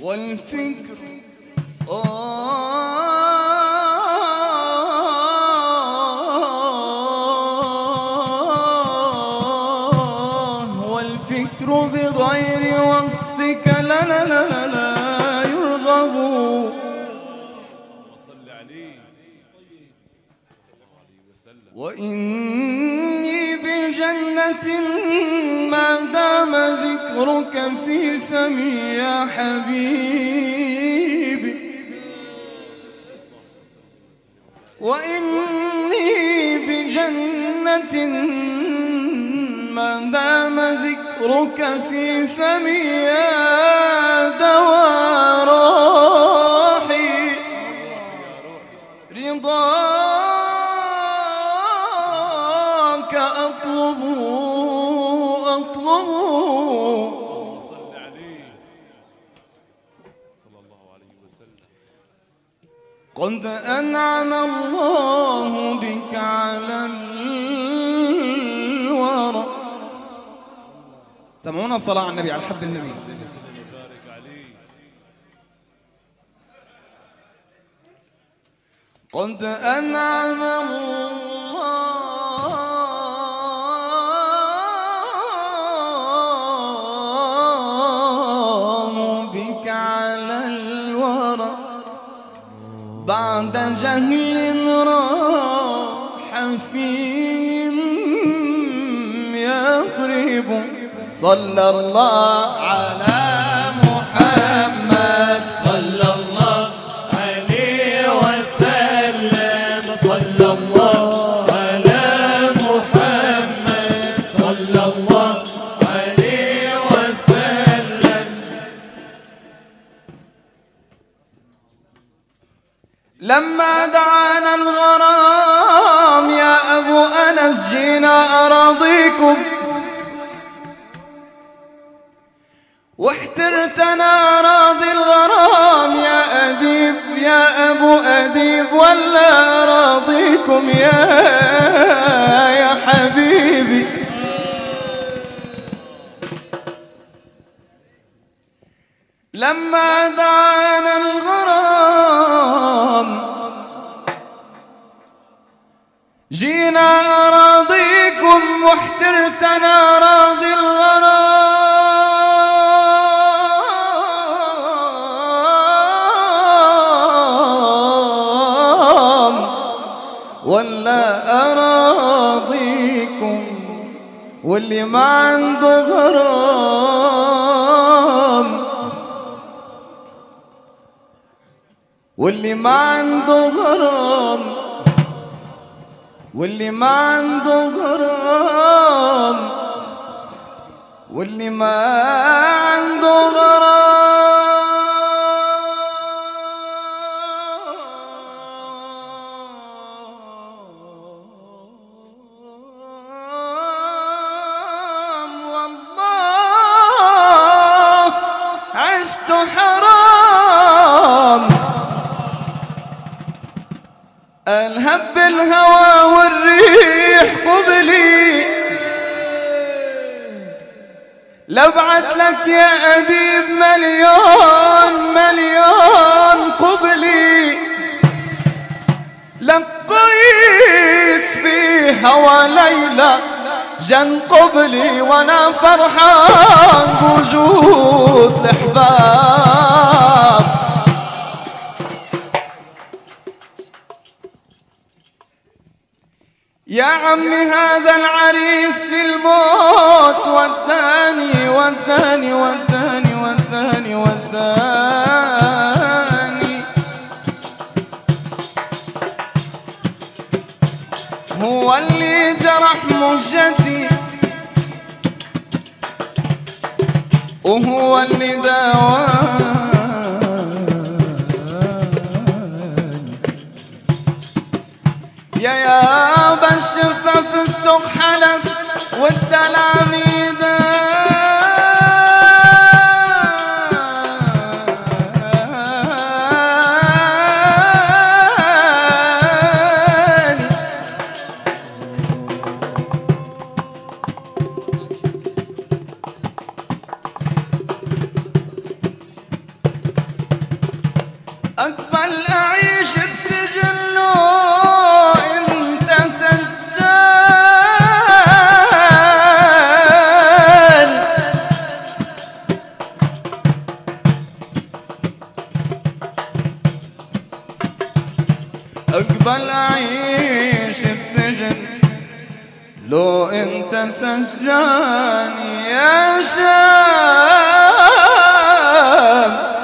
والفكر آه والفكر بغير وصفك لا لا لا لا, لا يرغب صل عليه وإني بجنة ما دام ذكرك في فمي يا حبيبي وإني بجنة ما دام ذكرك في فمي يا دوا روحي رضاك أطلب أطلب صل عليه صلى الله عليه وسلم قد أنعم الله بك على الورى سمعونا الصلاة على النبي على حب النبي بارك عليه قد أنعم الله بك على الورى بعد جهل راح فيهم يضرب صلى الله على محمد صلى الله عليه وسلم صلى الله على محمد صلى الله عليه وسلم لما دعانا الغرام يا أبو أنس جينا أراضيكم واحترتنا أراضي الغرام يا أديب يا أبو أديب ولا أراضيكم يا يا حبيبي لما دعانا الغرام جينا أراضيكم واحترتنا أراضي الغرام ولا أراضيكم واللي ما عنده غرام واللي ما عنده غرام واللي ما عنده غرام واللي ما عنده غرام والله عشت حرام الهب الهوى والريح قبلي لبعت لك يا أديب مليون مليون قبلي لقيس في هوى ليلى جن قبلي وانا فرحان بوجود الأحباب يا عمي هذا العريس للموت وداني وداني وداني وداني وداني هو اللي جرح مجتي وهو اللي داواني يا يا بالشفة فستق حلب والتلاميذ أقبل أعيش بسجن لو أنت سجان أقبل أعيش بسجن لو أنت سجان يا شام